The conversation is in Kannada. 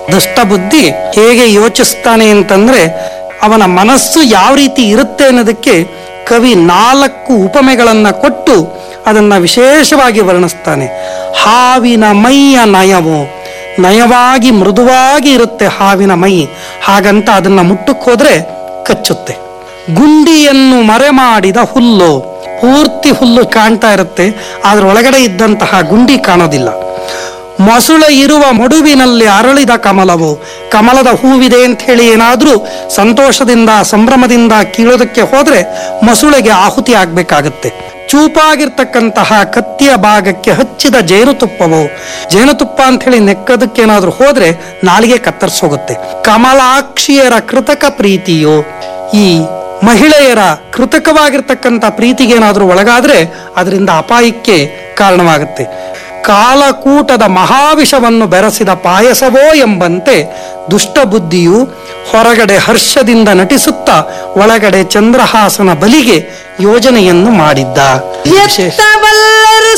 ದುಷ್ಟ ಬುದ್ಧಿ ಹೇಗೆ ಯೋಚಿಸ್ತಾನೆ ಅಂತಂದ್ರೆ ಅವನ ಮನಸ್ಸು ಯಾವ ರೀತಿ ಇರುತ್ತೆ ಅನ್ನೋದಕ್ಕೆ ಕವಿ ನಾಲ್ಕು ಉಪಮೆಗಳನ್ನ ಕೊಟ್ಟು ಅದನ್ನ ವಿಶೇಷವಾಗಿ ವರ್ಣಿಸ್ತಾನೆ ಹಾವಿನ ಮೈಯ ನಯವು ನಯವಾಗಿ ಮೃದುವಾಗಿ ಇರುತ್ತೆ ಹಾವಿನ ಮೈ ಹಾಗಂತ ಅದನ್ನ ಮುಟ್ಟಕ್ಕೆ ಹೋದ್ರೆ ಕಚ್ಚುತ್ತೆ ಗುಂಡಿಯನ್ನು ಮರೆ ಮಾಡಿದ ಹುಲ್ಲು ಪೂರ್ತಿ ಹುಲ್ಲು ಕಾಣ್ತಾ ಇರುತ್ತೆ ಅದ್ರ ಒಳಗಡೆ ಇದ್ದಂತಹ ಗುಂಡಿ ಕಾಣೋದಿಲ್ಲ ಮೊಸುಳೆ ಇರುವ ಮಡುವಿನಲ್ಲಿ ಅರಳಿದ ಕಮಲವು ಕಮಲದ ಹೂವಿದೆ ಅಂತ ಹೇಳಿ ಏನಾದ್ರೂ ಸಂತೋಷದಿಂದ ಸಂಭ್ರಮದಿಂದ ಕೀಳೋದಕ್ಕೆ ಹೋದ್ರೆ ಮೊಸುಳೆಗೆ ಆಹುತಿ ಆಗ್ಬೇಕಾಗತ್ತೆ ಚೂಪಾಗಿರ್ತಕ್ಕಂತಹ ಕತ್ತಿಯ ಭಾಗಕ್ಕೆ ಹಚ್ಚಿದ ಜೇನುತುಪ್ಪವು ಜೇನುತುಪ್ಪ ಅಂತ ಹೇಳಿ ನೆಕ್ಕದಕ್ಕೇನಾದ್ರೂ ಹೋದ್ರೆ ನಾಲಿಗೆ ಕತ್ತರಿಸೋಗುತ್ತೆ ಕಮಲಾಕ್ಷಿಯರ ಕೃತಕ ಪ್ರೀತಿಯು ಈ ಮಹಿಳೆಯರ ಕೃತಕವಾಗಿರ್ತಕ್ಕಂಥ ಪ್ರೀತಿಗೇನಾದ್ರೂ ಒಳಗಾದ್ರೆ ಅದರಿಂದ ಅಪಾಯಕ್ಕೆ ಕಾರಣವಾಗುತ್ತೆ ಕಾಲಕೂಟದ ಮಹಾವಿಷವನ್ನು ಬೆರೆಸಿದ ಪಾಯಸವೋ ಎಂಬಂತೆ ದುಷ್ಟ ಬುದ್ಧಿಯು ಹೊರಗಡೆ ಹರ್ಷದಿಂದ ನಟಿಸುತ್ತಾ ಒಳಗಡೆ ಚಂದ್ರಹಾಸನ ಬಲಿಗೆ ಯೋಜನೆಯನ್ನು ಮಾಡಿದ್ದ ವಿಶೇಷ ಎತ್ತಬಲ್ಲ